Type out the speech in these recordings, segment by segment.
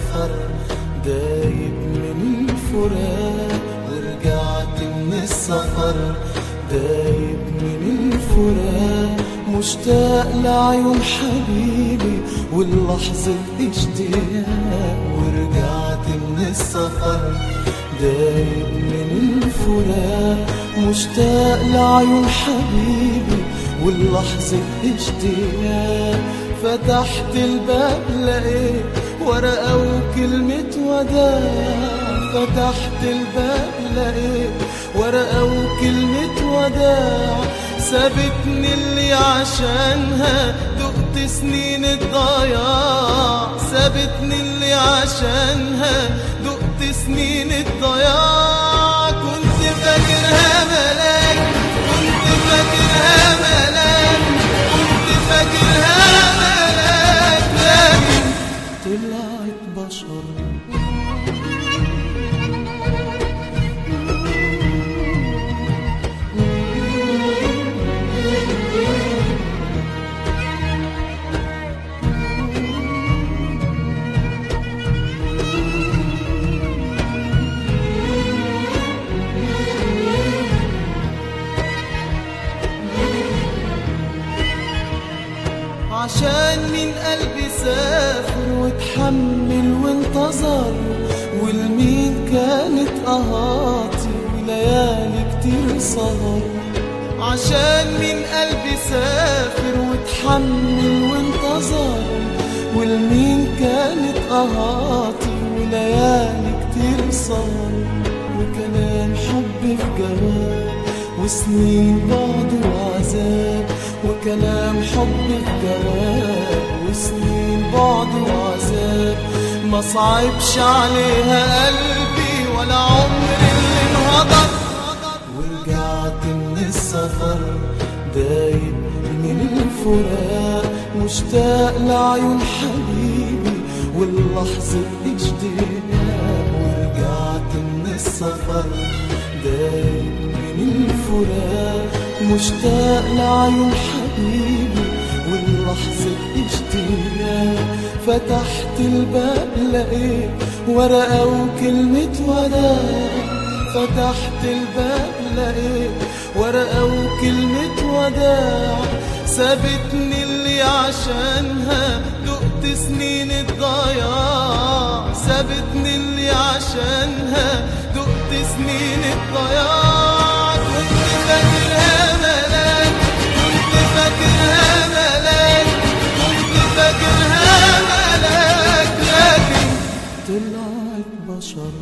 السفر دايب من الفراق ورجعت من السفر دايب من الفراق مشتاق لعيون حبيبي واللحظة اشتياق ورجعت من السفر دايب من الفراق مشتاق لعيون حبيبي واللحظة اشتياق فتحت الباب لقيت ورقة وكلمة وداع فتحت الباب لقيت ورقة وكلمة وداع سابتني اللي عشانها دقت سنين الضياع سابتني اللي عشانها دقت سنين الضياع كنت فاكرها ملاك كنت فاكرها ملاك كنت فاكرها ملاك لكن طلعت بشر عشان من قلبي سافر وتحمل وانتظر والمين كانت قهاتي وليالي كتير سهر عشان من قلبي سافر وتحمل وانتظر والمين كانت قهاتي وليالي كتير سهر وكلام حب في جواب وسنين بعد وعذاب وكلام حب في جواب وسنين بعد وعذاب ما صعبش عليها قلبي ولا عمري اللي انهضر ورجعت من السفر دايب من الفراق مشتاق لعيون حبيبي واللحظة اشتياق ورجعت من السفر دايب من الفراق مشتاق لعيون حبيبي واللحظة اشتياق فتحت الباب لقيت ورقة وكلمة وداع فتحت الباب لقيت ورقة وكلمة وداع سابتني اللي عشانها دقت سنين الضياع سابتني اللي عشانها دقت سنين الضياع كنت فاكرها ملاك كنت فاكرها ملاك كنت فاكرها ملاك لكن طلعت بشر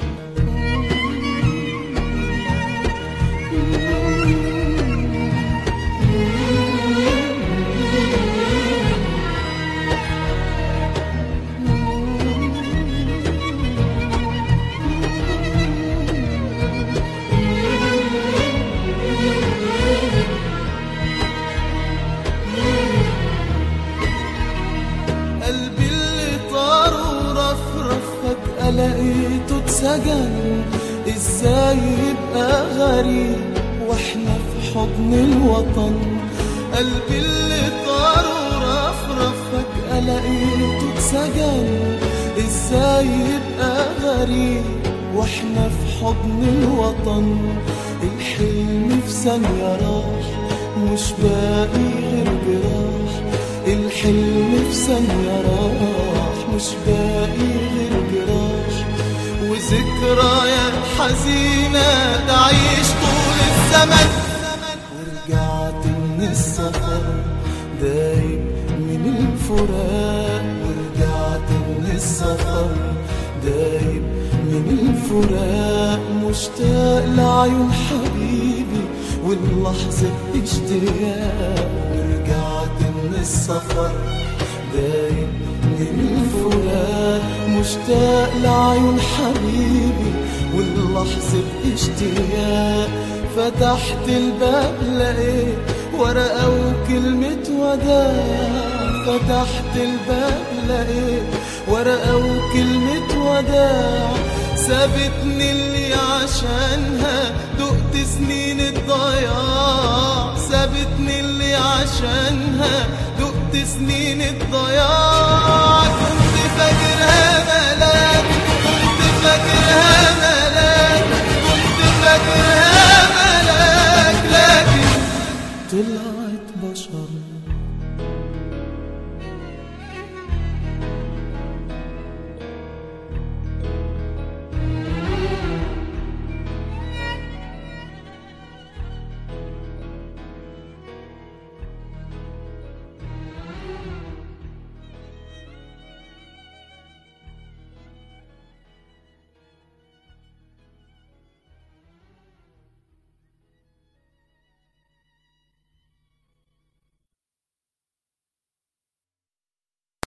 قلبي اللي طار ورفرف فجأة لقيته اتسجن ازاي يبقى غريب واحنا في حضن الوطن قلبي اللي طار ورفرف فجأة لقيته اتسجن ازاي يبقى غريب واحنا في حضن الوطن الحلم في ثانية راح مش باقي غير جراح الحلم في ثانية راح مش باقي غير جراح وذكريات حزينة تعيش طول الزمن ورجعت من السفر دايب من الفراق ورجعت من السفر دايب من الفراق مشتاق لعيون حبيبي واللحظة اشتياق ورجعت من السفر دايب من الفراق مشتاق لعيون حبيبي واللحظة اشتياق فتحت الباب لقيت ورقة وكلمة وداع فتحت الباب لقيت ورقة وكلمة وداع سابتني اللي عشانها دقت سنين الضياع سابتني اللي عشانها دقت سنين الضياع